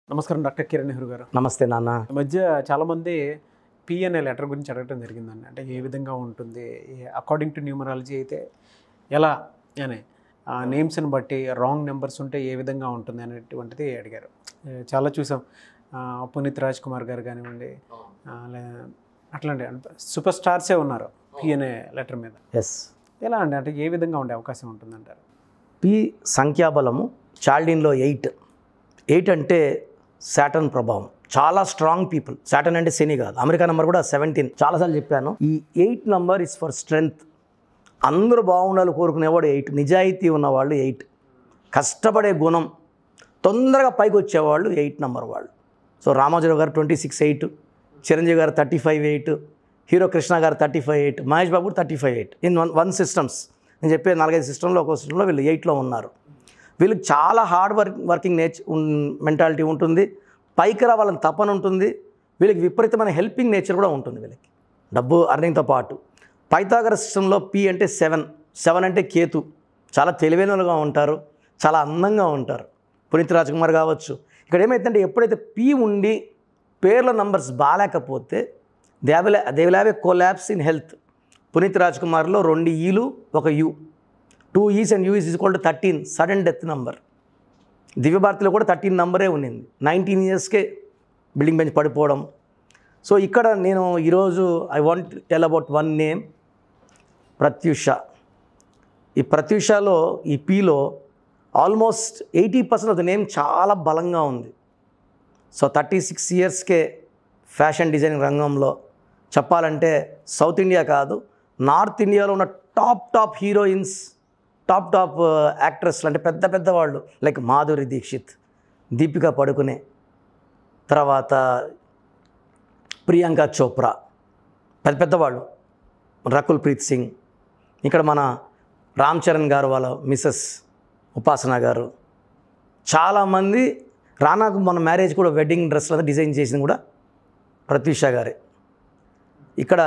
నమస్కారం డాక్టర్ కిరణ్ నెహ్రూ గారు నమస్తే నాన్న ఈ మధ్య చాలామంది పి అనే లెటర్ గురించి అడగడం జరిగిందండి అంటే ఏ విధంగా ఉంటుంది అకార్డింగ్ టు న్యూమరాలజీ అయితే ఎలా అని ఆ నేమ్స్ని బట్టి రాంగ్ నెంబర్స్ ఉంటే ఏ విధంగా ఉంటుంది అనేటువంటిది అడిగారు ఏ, చాలా చూసాం ఆ, పునీత్ రాజ్ కుమార్ గారు కానివ్వండి ఆ, లే- అట్లాంటి సూపర్ స్టార్సే ఉన్నారు పి అనే లెటర్ మీద ఎస్ ఎలా అండి అంటే ఏ విధంగా ఉండే అవకాశం ఉంటుందంటారు పి సంఖ్యాబలము చాల్డిన్లో ఎయిట్ ఎయిట్ అంటే శాటర్న్ ప్రభావం చాలా స్ట్రాంగ్ పీపుల్ శాటర్న్ అంటే శని కాదు అమెరికా నెంబర్ కూడా సెవెంటీన్ చాలాసార్లు చెప్పాను ఈ eight number is for strength అందరూ బాగుండాలి కోరుకునేవాడు ఎయిట్ నిజాయితీ ఉన్నవాళ్ళు ఎయిట్ కష్టపడే గుణం తొందరగా పైకి వచ్చేవాళ్ళు ఎయిట్ నెంబర్ వాళ్ళు సో రామోజీరావు గారు ట్వంటీ సిక్స్ ఎయిట్ చిరంజీవి గారు thirty five eight hero Krishna గారు thirty five eight Mahesh Babu thirty five eight in one one systems నేను చెప్పే నాలుగైదు సిస్టంలో ఒక సిస్టంలో వీళ్ళు ఎయిట్లో ఉన్నారు వీళ్ళకి చాలా hard work working nature mentality ఉంటుంది పైకి రావాలని తపన ఉంటుంది వీళ్ళకి విపరీతమైన హెల్పింగ్ నేచర్ కూడా ఉంటుంది వీళ్ళకి డబ్బు అర్నింగ్తో పాటు పైతాగర సిస్టంలో పి అంటే సెవెన్ సెవెన్ అంటే కేతు చాలా తెలివైనలుగా ఉంటారు చాలా అందంగా ఉంటారు పునీత్ రాజ్కుమార్ కావచ్చు ఇక్కడ ఏమైతుందంటే ఎప్పుడైతే పి ఉండి పేర్ల నంబర్స్ బాగాలేకపోతే they will they will have a collapse in health Puneeth రాజ్కుమార్లో రెండు ఈలు ఒక U two Es and U Es equal to thirteen sudden death number దివ్యభారతిలో కూడా థర్టీన్ నంబరే ఉన్నింది నైన్టీన్ ఇయర్స్కే బిల్డింగ్ బెంచ్ పడిపోవడం సో ఇక్కడ నేను ఈరోజు I want tell about one name Pratyusha ఈ ప్రత్యూషలో ఈ పీలో almost eighty percent of the name చాలా బలంగా ఉంది సో థర్టీ సిక్స్ ఇయర్స్కే ఫ్యాషన్ డిజైనింగ్ రంగంలో చెప్పాలంటే సౌత్ ఇండియా కాదు నార్త్ ఇండియాలో ఉన్న top top heroines top top యాక్ట్రెస్లు అంటే పెద్ద పెద్ద వాళ్ళు లైక్ మాధురి దీక్షిత్ దీపికా పడుకునే తర్వాత ప్రియాంక చోప్రా పెద్ద పెద్దవాళ్ళు రకుల్ ప్రీత్ సింగ్ ఇక్కడ మన రామ్ చరణ్ గారు వాళ్ళ మిస్సెస్ ఉపాసన గారు చాలామంది రానాకు మన మ్యారేజ్ కూడా వెడ్డింగ్ డ్రెస్లు డిజైన్ చేసింది కూడా ప్రత్యూష గారే ఇక్కడ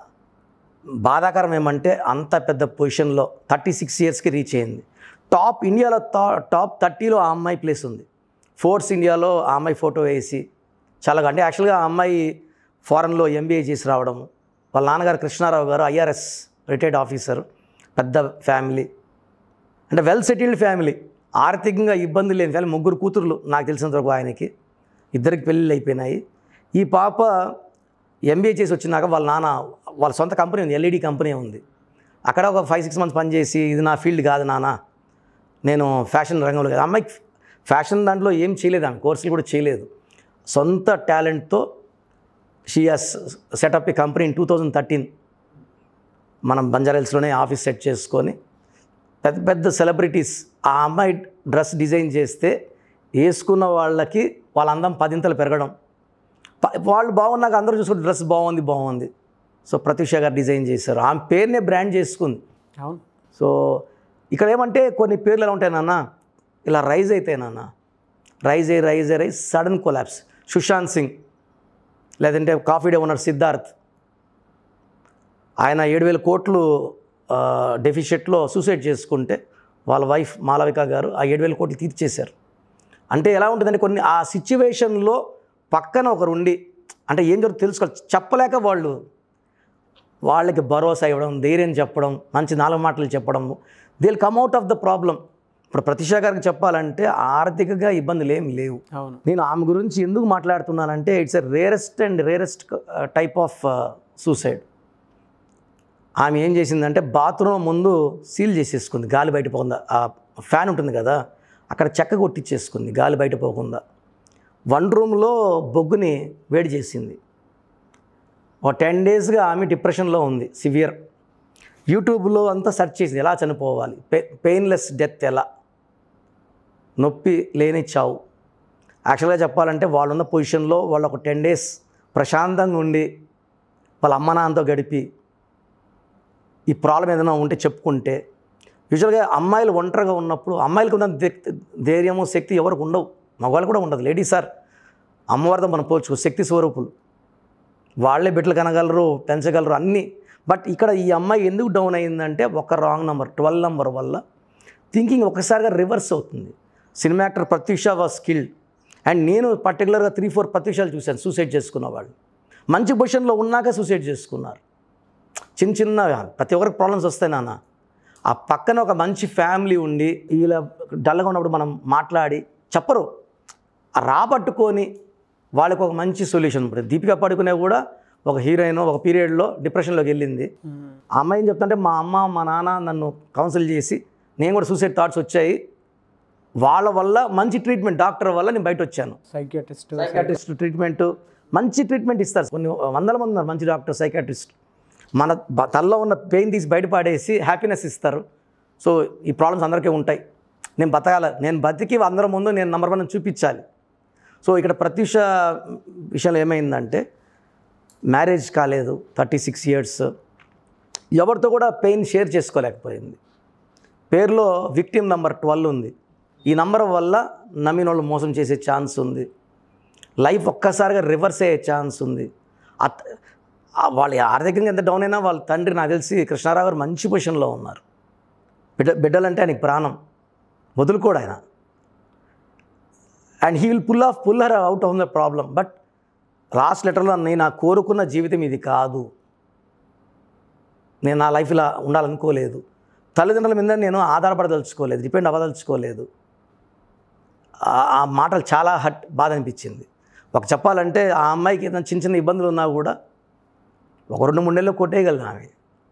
బాధాకరం ఏమంటే అంత పెద్ద పొజిషన్లో థర్టీ సిక్స్ ఇయర్స్కి రీచ్ అయింది టాప్ ఇండియాలో తా టాప్ థర్టీలో ఆ అమ్మాయి ప్లేస్ ఉంది ఫోర్స్ ఇండియాలో ఆ అమ్మాయి ఫోటో వేసి చాలా అంటే యాక్చువల్గా ఆ అమ్మాయి ఫారెన్లో ఎంబీఏ చేసి రావడం వాళ్ళ నాన్నగారు కృష్ణారావు గారు ఐఆర్ఎస్ రిటైర్డ్ ఆఫీసర్ పెద్ద ఫ్యామిలీ అంటే వెల్ సెటిల్డ్ ఫ్యామిలీ ఆర్థికంగా ఇబ్బంది లేని ఫ్యామిలీ ముగ్గురు కూతుర్లు నాకు తెలిసినంత వరకు ఆయనకి ఇద్దరికి పెళ్ళిళ్ళు అయిపోయినాయి ఈ పాప ఎంబీఏ చేసి వచ్చినాక వాళ్ళ నాన్న వాళ్ళ సొంత కంపెనీ ఉంది ఎల్ఈడి కంపెనీ ఉంది అక్కడ ఒక ఫైవ్ సిక్స్ మంత్స్ పనిచేసి ఇది నా ఫీల్డ్ కాదు నాన్న నేను ఫ్యాషన్ రంగంలో కాదు అమ్మాయికి ఫ్యాషన్ దాంట్లో ఏం చేయలేదు ఆమె కోర్సులు కూడా చేయలేదు సొంత టాలెంట్తో షీ హాస్ సెటప్ ఈ company in two thousand thirteen మనం బంజారాహిల్స్లోనే ఆఫీస్ సెట్ చేసుకొని పెద్ద పెద్ద సెలబ్రిటీస్ ఆ అమ్మాయి డ్రెస్ డిజైన్ చేస్తే వేసుకున్న వాళ్ళకి వాళ్ళ అందం పదింతలు పెరగడం ప- వాళ్ళు బాగున్నాక అందరూ చూసుకుంటే డ్రెస్ బాగుంది బాగుంది సో ప్రత్యూష గారు డిజైన్ చేశారు ఆమె పేరునే బ్రాండ్ చేసుకుంది అవును సో ఇక్కడ ఏమంటే కొన్ని పేర్లు ఎలా ఉంటాయి నాన్న ఇలా రైజ్ అవుతాయి నాన్న రైజ్ అయ్యి రైజ్ అయ్యి rise sudden collapse Sushant Singh లేదంటే కాఫీ డే ఓనర్ సిద్ధార్థ్ ఆయన ఏడు వేల కోట్లు డెఫిషియట్లో సూసైడ్ చేసుకుంటే వాళ్ళ వైఫ్ మాలవిక గారు ఆ ఏడు వేల కోట్లు తీర్చేశారు అంటే ఎలా ఉంటుందంటే కొన్ని ఆ సిచ్యువేషన్లో పక్కన ఒకరు ఉండి అంటే ఏం జరుగుతుందో తెలుసుకోవాలి చెప్పలేక వాళ్ళు వాళ్ళకి భరోసా ఇవ్వడం ధైర్యం చెప్పడం మంచి నాలుగు మాటలు చెప్పడం will come out of the problem ఇప్పుడు ప్రతిషా గారికి చెప్పాలంటే ఆర్థికంగా ఇబ్బందులు ఏమి లేవు అవును నేను ఆమె గురించి ఎందుకు మాట్లాడుతున్నానంటే it's a rarest and rarest type of suicide ఆమె ఏం చేసిందంటే బాత్రూమ్ ముందు సీల్ చేసేసుకుంది గాలి బయట పోకుండా ఆ ఫ్యాన్ ఉంటుంది కదా అక్కడ చెక్క కొట్టించేసుకుంది గాలి బయట పోకుండా వన్ రూమ్లో బొగ్గుని వేడి చేసింది ఒక టెన్ డేస్గా ఆమె డిప్రెషన్లో ఉంది సివియర్ యూట్యూబ్లో అంతా సెర్చ్ చేసింది ఎలా చనిపోవాలి పె పెయిన్లెస్ డెత్ ఎలా నొప్పి లేని చావు యాక్చువల్గా చెప్పాలంటే వాళ్ళున్న పొజిషన్లో వాళ్ళు ఒక టెన్ డేస్ ప్రశాంతంగా ఉండి వాళ్ళ అమ్మ నాన్నతో గడిపి ఈ ప్రాబ్లం ఏదైనా ఉంటే చెప్పుకుంటే యూజువల్గా అమ్మాయిలు ఒంటరిగా ఉన్నప్పుడు అమ్మాయిలకు ఉన్న ధై- ధైర్యము శక్తి ఎవరికి ఉండవు మగవాళ్ళు కూడా ఉండదు లేడీస్ సార్ అమ్మవారితో మనం పోల్చుకో శక్తి స్వరూపులు వాళ్ళే బిడ్డలు కనగలరు పెంచగలరు అన్నీ బట్ ఇక్కడ ఈ అమ్మాయి ఎందుకు డౌన్ అయిందంటే ఒక రాంగ్ నెంబర్ ట్వెల్వ్ నెంబర్ వల్ల థింకింగ్ ఒకసారిగా రివర్స్ అవుతుంది cinema actor Pratyusha was skilled and నేను పర్టికులర్గా త్రీ ఫోర్ ప్రత్యక్షాలు చూశాను సూసైడ్ చేసుకున్న వాళ్ళు మంచి పొజిషన్లో ఉన్నాక సూసైడ్ చేసుకున్నారు చిన్న చిన్న ప్రతి ఒక్కరికి ప్రాబ్లమ్స్ వస్తాయి నాన్న ఆ పక్కన ఒక మంచి ఫ్యామిలీ ఉండి ఇలా డల్గా ఉన్నప్పుడు మనం మాట్లాడి చెప్పరు ఆ రాబట్టుకొని వాళ్ళకి ఒక మంచి సొల్యూషన్ ఇప్పుడు దీపిక పడుకునే కూడా ఒక హీరోయిన్ ఒక పీరియడ్లో డిప్రెషన్లోకి వెళ్ళింది ఆ అమ్మాయి ఏం చెప్తుంటే మా అమ్మ మా నాన్న నన్ను కౌన్సిల్ చేసి నేను కూడా సూసైడ్ థాట్స్ వచ్చాయి వాళ్ళ వల్ల మంచి ట్రీట్మెంట్ డాక్టర్ వల్ల నేను బయట వచ్చాను సైకియాట్రిస్ట్ సైకాట్రిస్ట్ ట్రీట్మెంట్ మంచి ట్రీట్మెంట్ ఇస్తారు కొన్ని వందల మంది ఉన్నారు మంచి డాక్టర్ సైకాట్రిస్ట్ మన బ- తలలో ఉన్న పెయిన్ తీసి బయటపడేసి హ్యాపీనెస్ ఇస్తారు సో ఈ ప్రాబ్లమ్స్ అందరికీ ఉంటాయి నేను బతకాలి నేను బతికి అందరి ముందు నేను నెంబర్ వన్ చూపించాలి సో ఇక్కడ ప్రత్యూష విషయంలో ఏమైందంటే మ్యారేజ్ కాలేదు థర్టీ సిక్స్ ఇయర్స్ ఎవరితో కూడా పెయిన్ షేర్ చేసుకోలేకపోయింది పేరులో విక్టిమ్ నెంబర్ ట్వెల్వ్ ఉంది ఈ నంబర్ వల్ల నమ్మిన వాళ్ళు మోసం చేసే ఛాన్స్ ఉంది లైఫ్ ఒక్కసారిగా రివర్స్ అయ్యే ఛాన్స్ ఉంది అత్ ఆ వాళ్ళు ఆర్థికంగా ఎంత డౌన్ అయినా వాళ్ళ తండ్రి నాకు తెలిసి కృష్ణారావు గారు మంచి పొజిషన్లో ఉన్నారు బిడ్డ బిడ్డలంటే ఆయనకి ప్రాణం వదులుకోడు ఆయన and he will pull off pull her out of the problem but last లెటర్లో నేను నా కోరుకున్న జీవితం ఇది కాదు నేను నా లైఫ్ ఇలా ఉండాలనుకోలేదు తల్లిదండ్రుల మీద నేను ఆధారపడదలుచుకోలేదు డిపెండ్ అవ్వదలుచుకోలేదు ఆ- ఆ మాటలు చాలా హట్ బాధ అనిపించింది ఒక చెప్పాలంటే ఆ అమ్మాయికి ఏదైనా చిన్న చిన్న ఇబ్బందులు ఉన్నా కూడా ఒక రెండు మూడు నెలలు కొట్టేయగలను ఆమె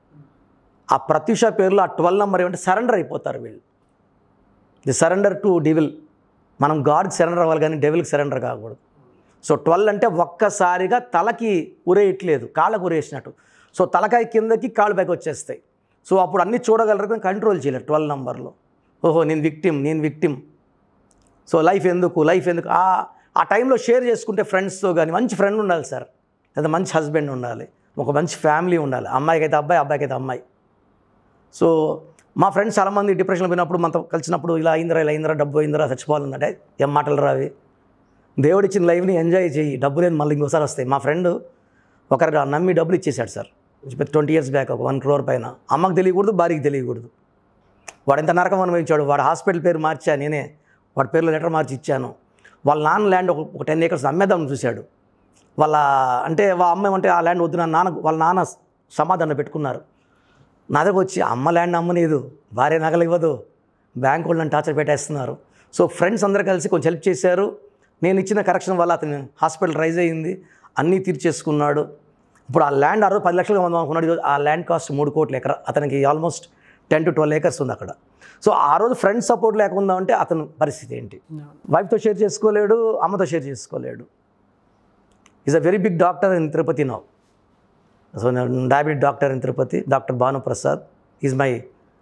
ఆ ప్రత్యూష పేరులో ఆ ట్వెల్వ్ నెంబర్ ఏమంటే సరెండర్ అయిపోతారు వీళ్ళు ది సరెండర్ టు డెవిల్ మనం గాడ్ సరెండర్ అవ్వాలి కానీ డెవిల్కి సరెండర్ కాకూడదు సో ట్వెల్వ్ అంటే ఒక్కసారిగా తలకి ఉరేయట్లేదు కాళ్ళకు ఉరేసినట్టు సో తలకాయ కిందకి కాళ్ళు పైకి వచ్చేస్తాయి సో అప్పుడు అన్నీ చూడగలరు కానీ కంట్రోల్ చేయలేరు ట్వెల్వ్ నెంబర్లో ఓహో నేను విక్టిమ్ నేను విక్టిమ్ సో లైఫ్ ఎందుకు లైఫ్ ఎందుకు ఆ ఆ టైంలో షేర్ చేసుకుంటే ఫ్రెండ్స్తో కానీ మంచి ఫ్రెండ్ ఉండాలి సార్ లేదా మంచి హస్బెండ్ ఉండాలి ఒక మంచి ఫ్యామిలీ ఉండాలి అమ్మాయికి అయితే అబ్బాయి అబ్బాయికి అయితే అమ్మాయి సో మా ఫ్రెండ్స్ చాలామంది డిప్రెషన్లో పోయినప్పుడు మనతో కలిసినప్పుడు ఇలా అయిందిరా ఇలా అయిందిరా డబ్బు అయిందిరా చచ్చిపోవాలంటే ఏం మాటలు రావి దేవుడిచ్చిన లైఫ్ని ఎంజాయ్ చేయి డబ్బు లేని మళ్ళీ ఇంకోసారి వస్తాయి మా ఫ్రెండ్ ఒకరు నమ్మి డబ్బులు ఇచ్చేశాడు సార్ ట్వంటీ ఇయర్స్ బ్యాక్ ఒక వన్ క్రోర్ పైన అమ్మకు తెలియకూడదు భార్యకి తెలియకూడదు వాడు ఎంత నరకం అనుభవించాడు వాడు హాస్పిటల్ పేరు మార్చా నేనే వాడి పేరులో లెటర్ మార్చి ఇచ్చాను వాళ్ళ నాన్న ల్యాండ్ ఒక ఒక టెన్ ఏకర్స్ అమ్మేద్దామని చూశాడు వాళ్ళ అంటే వాళ్ళ అమ్మ అంటే ఆ ల్యాండ్ వద్దు నా నాన్న వాళ్ళ నాన్న సమాధానం పెట్టుకున్నారు నా దగ్గర వచ్చి అమ్మ ల్యాండ్ అమ్మలేదు భార్య నగలు ఇవ్వదు బ్యాంక్ వాళ్ళు నన్ను టార్చర్ పెట్టేస్తున్నారు సో ఫ్రెండ్స్ అందరూ కలిసి కొంచెం హెల్ప్ చేశారు నేను ఇచ్చిన కరెక్షన్ వల్ల అతను హాస్పిటల్ రైజ్ అయ్యింది అన్నీ తీర్చేసుకున్నాడు ఇప్పుడు ఆ ల్యాండ్ అరవై పది లక్షలు కొందాం అనుకున్నాడు ఈరోజు ఆ ల్యాండ్ కాస్ట్ మూడు కోట్ల ఎకరా అతనికి almost ten to twelve acres ఉంది అక్కడ సో ఆ రోజు ఫ్రెండ్స్ సపోర్ట్ లేకుండా ఉంటే అతను పరిస్థితి ఏంటి వైఫ్తో షేర్ చేసుకోలేడు అమ్మతో షేర్ చేసుకోలేడు is a very big doctor in Tirupati now so నేను diabetic doctor in Tirupati doctor Bhanuprasad is my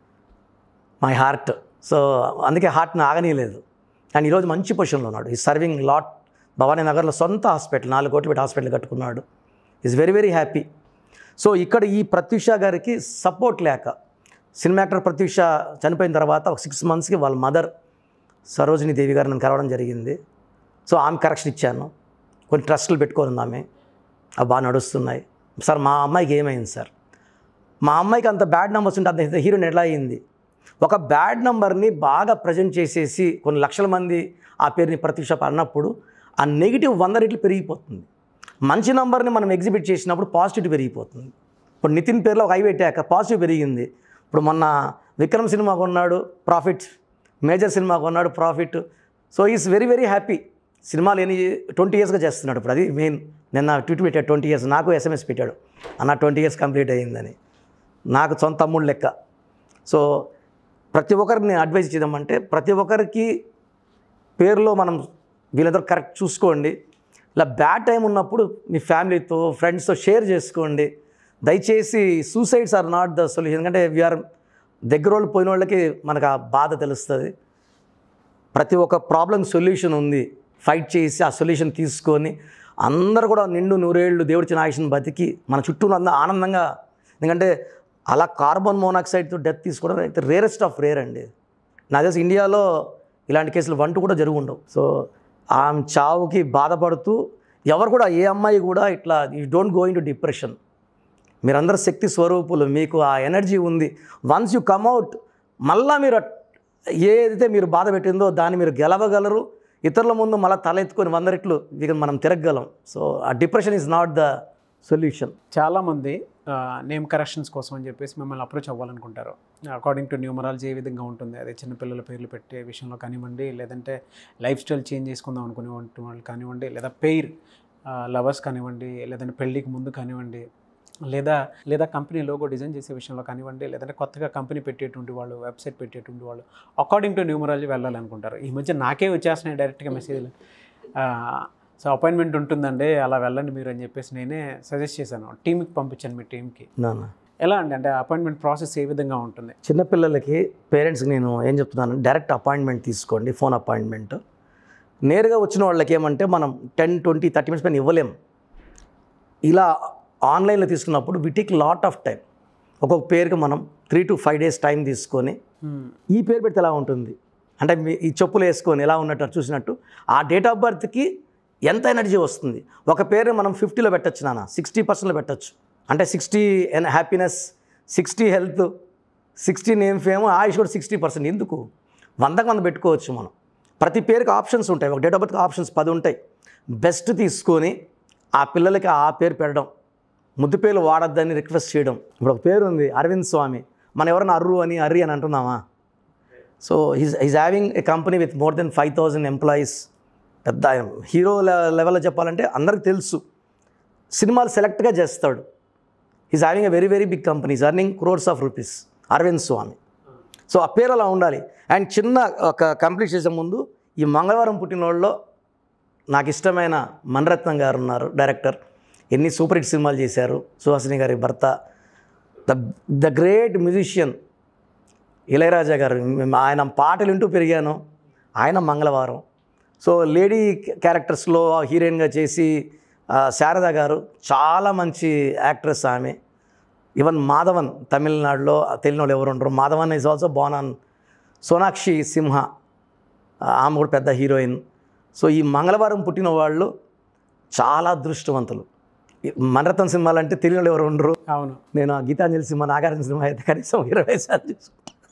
my heart so అందుకే హార్ట్ని ఆగనీయలేదు అండ్ ఈరోజు మంచి పొజిషన్లో ఉన్నాడు ఈ సర్వింగ్ లాట్ భవానీ నగర్లో సొంత హాస్పిటల్ నాలుగు కోట్లు పెట్టి హాస్పిటల్ కట్టుకున్నాడు is very very happy so ఇక్కడ ఈ ప్రత్యూష గారికి సపోర్ట్ లేక సినిమా యాక్టర్ ప్రత్యూష చనిపోయిన తర్వాత ఒక సిక్స్ మంత్స్కి వాళ్ళ మదర్ సరోజిని దేవి గారు నన్ను కలవడం జరిగింది సో ఆమె కరెక్షన్ ఇచ్చాను కొన్ని ట్రస్టులు పెట్టుకొని ఆమె అవి బాగా నడుస్తున్నాయి సార్ మా అమ్మాయికి ఏమైంది సార్ మా అమ్మాయికి అంత బ్యాడ్ నెంబర్స్ ఉంటే అంత హీరోయిన్ ఎట్లా అయింది ఒక బ్యాడ్ నెంబర్ని బాగా ప్రజెంట్ చేసేసి కొన్ని లక్షల మంది ఆ పేరుని ప్రత్యక్ష అన్నప్పుడు ఆ నెగిటివ్ వంద రెట్లు పెరిగిపోతుంది మంచి నెంబర్ని మనం ఎగ్జిబిట్ చేసినప్పుడు పాజిటివ్ పెరిగిపోతుంది ఇప్పుడు నితిన్ పేరులో ఒక ఐ పెట్టాక పాజిటివ్ పెరిగింది ఇప్పుడు మొన్న విక్రమ్ సినిమా కొన్నాడు ప్రాఫిట్ మేజర్ సినిమా కొన్నాడు profit so is very very happy సినిమాలు ఎన్ని ట్వంటీ ఇయర్స్గా చేస్తున్నాడు ఇప్పుడు అది మెయిన్ నిన్న ట్విట్ పెట్టాడు ట్వంటీ ఇయర్స్ నాకు ఎస్ఎంఎస్ పెట్టాడు అన్న ట్వంటీ ఇయర్స్ కంప్లీట్ అయ్యిందని నాకు సొంత తమ్ముడు లెక్క సో ప్రతి ఒక్కరిని అడ్వైజ్ చేద్దామంటే ప్రతి ఒక్కరికి పేరులో మనం వీళ్ళందరూ కరెక్ట్ చూసుకోండి ఇలా బ్యాడ్ టైం ఉన్నప్పుడు మీ ఫ్యామిలీతో ఫ్రెండ్స్తో షేర్ చేసుకోండి దయచేసి suicides are not the solution ఎందుకంటే వీఆర్ దగ్గర వాళ్ళు పోయిన వాళ్ళకి మనకు ఆ బాధ తెలుస్తుంది ప్రతి ఒక్క ప్రాబ్లం సొల్యూషన్ ఉంది ఫైట్ చేసి ఆ సొల్యూషన్ తీసుకొని అందరూ కూడా నిండు నూరేళ్ళు దేవుడిచ్చిన ఆయుష్ని బతికి మన చుట్టూ ఉన్న ఆనందంగా ఎందుకంటే అలా కార్బన్ మోనాక్సైడ్తో డెత్ తీసుకోవడం అయితే రేరెస్ట్ ఆఫ్ రేర్ అండి నాకు తెలిసి ఇండియాలో ఇలాంటి కేసులు వంట కూడా జరుగు ఉండవు సో ఆమె చావుకి బాధపడుతూ ఎవరు కూడా ఏ అమ్మాయి కూడా ఇట్లా you don't go into depression మీరందరూ శక్తి స్వరూపులు మీకు ఆ ఎనర్జీ ఉంది వన్స్ యూ కమ్అవుట్ మళ్ళా మీరు అట్- ఏదైతే మీరు బాధ పెట్టిందో దాన్ని మీరు గెలవగలరు ఇతరుల ముందు మళ్ళీ తల ఎత్తుకొని వంద రెట్లు ఇక మనం తిరగగలం సో ఆ depression is not the solution చాలామంది నేమ్ కరెక్షన్స్ కోసం అని చెప్పేసి మిమ్మల్ని అప్రోచ్ అవ్వాలనుకుంటారు అకార్డింగ్ టు న్యూమరాలజీ ఏ విధంగా ఉంటుంది అదే చిన్నపిల్లల పేర్లు పెట్టే విషయంలో కానివ్వండి లేదంటే లైఫ్ స్టైల్ చేంజ్ చేసుకుందాం అనుకునే వాళ్ళు కానివ్వండి లేదా పెయిర్ లవర్స్ కానివ్వండి లేదంటే పెళ్ళికి ముందు కానివ్వండి లేదా లేదా కంపెనీ లోగో డిజైన్ చేసే విషయంలో కానివ్వండి లేదంటే కొత్తగా కంపెనీ పెట్టేటువంటి వాళ్ళు వెబ్సైట్ పెట్టేటువంటి వాళ్ళు అకార్డింగ్ టు న్యూమరాలజీ వెళ్ళాలనుకుంటారు ఈ మధ్య నాకే వచ్చేస్తున్నాయి డైరెక్ట్గా మెసేజ్లు సో అపాయింట్మెంట్ ఉంటుందండి అలా వెళ్ళండి మీరు అని చెప్పేసి నేనే సజెస్ట్ చేశాను టీంకి పంపించాను మీ టీంకి నాన్న ఎలా అండి అంటే అపాయింట్మెంట్ ప్రాసెస్ ఏ విధంగా ఉంటుంది చిన్నపిల్లలకి పేరెంట్స్కి నేను ఏం చెప్తున్నాను డైరెక్ట్ అపాయింట్మెంట్ తీసుకోండి ఫోన్ అపాయింట్మెంట్ నేరుగా వచ్చిన వాళ్ళకి ఏమంటే మనం టెన్ ట్వంటీ థర్టీ మినిట్స్ పైన ఇవ్వలేం ఇలా ఆన్లైన్లో తీసుకున్నప్పుడు we take lot of time ఒక్కొక్క పేరుకి మనం three to five days time తీసుకొని ఈ పేరు పెడితే ఎలా ఉంటుంది అంటే మీ ఈ చెప్పులు వేసుకొని ఎలా ఉన్నట్టు చూసినట్టు ఆ డేట్ ఆఫ్ బర్త్కి ఎంత ఎనర్జీ వస్తుంది ఒక పేరు మనం ఫిఫ్టీలో పెట్టచ్చు నాన్న సిక్స్టీ పర్సెంట్లో పెట్టచ్చు అంటే sixty happiness sixty health sixty name fame ఆయుష్ కూడా సిక్స్టీ పర్సెంట్ ఎందుకు వందకు వంద పెట్టుకోవచ్చు మనం ప్రతి పేరుకి ఆప్షన్స్ ఉంటాయి ఒక డేట్ ఆఫ్ బర్త్కి ఆప్షన్స్ పది ఉంటాయి బెస్ట్ తీసుకొని ఆ పిల్లలకి ఆ పేరు పెట్టడం ముద్దు పేర్లు వాడొద్దని రిక్వెస్ట్ చేయడం ఇప్పుడు ఒక పేరు ఉంది అరవింద్ స్వామి మనం ఎవరైనా అర్రు అని అర్రి అని అంటున్నామా so he's is having a company with more than five thousand employees పెద్ద హీరో లెవెల్లో చెప్పాలంటే అందరికి తెలుసు సినిమాలు సెలెక్ట్గా చేస్తాడు is having a very very big company is earning crores of rupees Arvind Swamy so ఆ పేరు అలా ఉండాలి అండ్ చిన్న ఒక కంప్లీట్ చేసే ముందు ఈ మంగళవారం పుట్టినోళ్ళలో నాకు ఇష్టమైన మణరత్నం గారు ఉన్నారు డైరెక్టర్ ఎన్ని సూపర్ హిట్ సినిమాలు చేశారు సుహాసిని గారి భర్త the the great musician Ilaiyaraaja garu మేము ఆయన పాటలు వింటూ పెరిగాను ఆయన మంగళవారం సో లేడీ క్యారెక్టర్స్లో హీరోయిన్గా చేసి ఆ, శారద గారు చాలా మంచి యాక్ట్రెస్ ఆమె ఈవెన్ మాధవన్ తమిళనాడులో తెలియని వాళ్ళు ఎవరు ఉండరు Madhavan is also born on Sonakshi Sinha ఆ, ఆమె కూడా పెద్ద హీరోయిన్ సో ఈ మంగళవారం పుట్టిన వాళ్ళు చాలా అదృష్టవంతులు ఈ మణరత్నం సినిమాలు అంటే తెలియని వాళ్ళు ఎవరు ఉండరు అవును నేను ఆ గీతాంజలి సినిమా నాగార్జున సినిమా అయితే కనీసం ఇరవై సార్లు చూసాను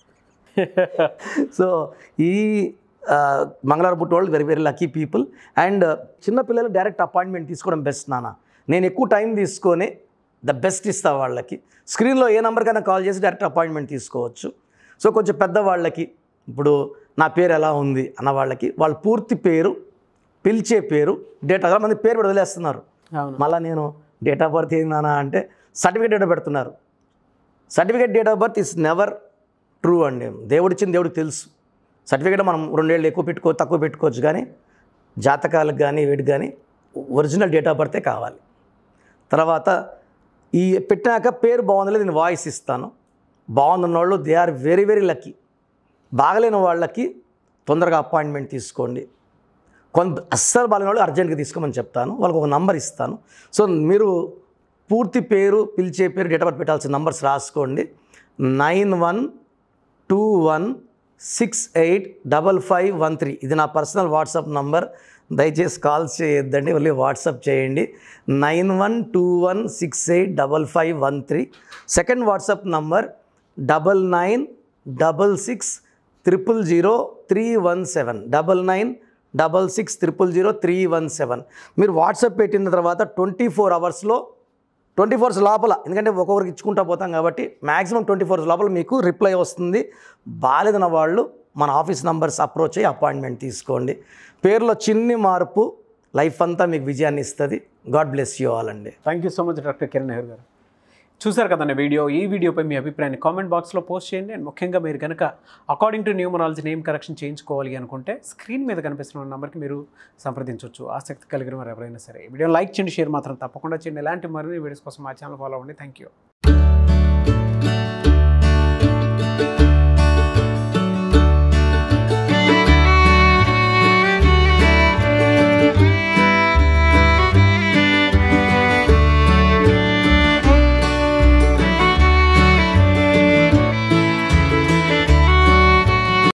సో ఈ ఆ, మంగళవారం పుట్టిన వాళ్ళు very very lucky people and చిన్నపిల్లలు డైరెక్ట్ అపాయింట్మెంట్ తీసుకోవడం బెస్ట్ నాన్న నేను ఎక్కువ టైం తీసుకొని ద బెస్ట్ ఇస్తా వాళ్ళకి స్క్రీన్లో ఏ నెంబర్కైనా కాల్ చేసి డైరెక్ట్ అపాయింట్మెంట్ తీసుకోవచ్చు సో కొంచెం పెద్ద వాళ్ళకి ఇప్పుడు నా పేరు ఎలా ఉంది అన్న వాళ్ళకి వాళ్ళ పూర్తి పేరు పిలిచే పేరు డేట్ చాలా మంది పేరు కూడా వదిలేస్తున్నారు అవును మళ్ళీ నేను డేట్ ఆఫ్ బర్త్ ఏందన్నా అంటే సర్టిఫికేట్ డేట్ పెడుతున్నారు certificate date of birth is never true అండి దేవుడిచ్చిన దేవుడికి తెలుసు సర్టిఫికేట్ మనం రెండేళ్ళు ఎక్కువ పెట్టుకో తక్కువ పెట్టుకోవచ్చు కానీ జాతకాలకు కానీ వీటికి కానీ ఒరిజినల్ డేట్ ఆఫ్ బర్తే కావాలి తర్వాత ఈ పెట్టినాక పేరు బాగుంది నేను వాయిస్ ఇస్తాను బాగుందన్న వాళ్ళు they are very very lucky బాగలేని వాళ్ళకి తొందరగా అపాయింట్మెంట్ తీసుకోండి కొంత అస్సలు బాగాలేని వాళ్ళు అర్జెంట్గా తీసుకోమని చెప్తాను వాళ్ళకి ఒక నంబర్ ఇస్తాను సో మీరు పూర్తి పేరు పిలిచే పేరు డేట్ ఆఫ్ బర్త్ పెట్టాల్సిన నంబర్స్ రాసుకోండి nine one two one six eight double five one three ఇది నా పర్సనల్ వాట్సాప్ నంబర్ దయచేసి కాల్స్ చేయొద్దండి ఓన్లీ వాట్సాప్ చేయండి nine one two one six eight double five one three second WhatsApp number double nine double six triple zero three one seven double nine double six triple zero three one seven మీరు WhatsApp పెట్టిన తర్వాత twenty four అవర్స్లో twenty force లోపల ఎందుకంటే ఒక్కొక్కరికి ఇచ్చుకుంటా పోతాం కాబట్టి మ్యాక్సిమం ట్వంటీ ఫోర్స్ లోపల మీకు రిప్లై వస్తుంది బాలేదన్న వాళ్ళు మన ఆఫీస్ నంబర్స్ అప్రోచ్ అయ్యి అపాయింట్మెంట్ తీసుకోండి పేరులో చిన్ని మార్పు లైఫ్ అంతా మీకు విజయాన్ని ఇస్తుంది గాడ్ బ్లెస్ యూ ఆల్ అండి thank you so much doctor Kiran Nehru గారు చూసారు కదండి వీడియో ఈ వీడియోపై మీ అభిప్రాయాన్ని కామెంట్ బాక్స్లో పోస్ట్ చేయండి అండ్ ముఖ్యంగా మీరు కనుక according to numerology name correction చేయించుకోవాలి అనుకుంటే స్క్రీన్ మీద కనిపిస్తున్న నెంబర్కి మీరు సంప్రదించవచ్చు ఆసక్తి కలిగిన వారు ఎవరైనా సరే ఈ వీడియో లైక్ చేయండి షేర్ మాత్రం తప్పకుండా చేయండి ఇలాంటి మరిన్ని వీడియోస్ కోసం మా ఛానల్ ఫాలో అవ్వండి థ్యాంక్ యూ